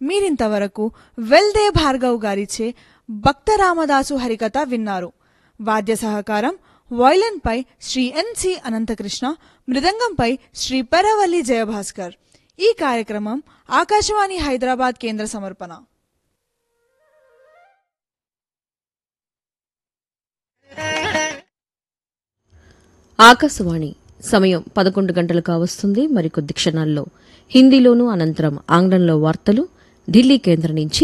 మీరింతవరకు వెల్దే భార్గవ్ గారిచే భక్త రామదాసు హరికథ విన్నారు వాద్య సహకారం వయలిన్పై శ్రీ ఎన్సి అనంతకృష్ణ మృదంగంపై శ్రీ పెరవల్లి జయభాస్కర్ ఈ కార్యక్రమం ఆకాశవాణి హైదరాబాద్ కేంద్ర సమర్పణ ఆకాశవాణి సమయం పదకొండు గంటలు కావస్తుంది మరికొద్ది క్షణాల్లో హిందీలోనూ అనంతరం ఆంగ్లంలో వార్తలు ఢిల్లీ కేంద్రం నుంచి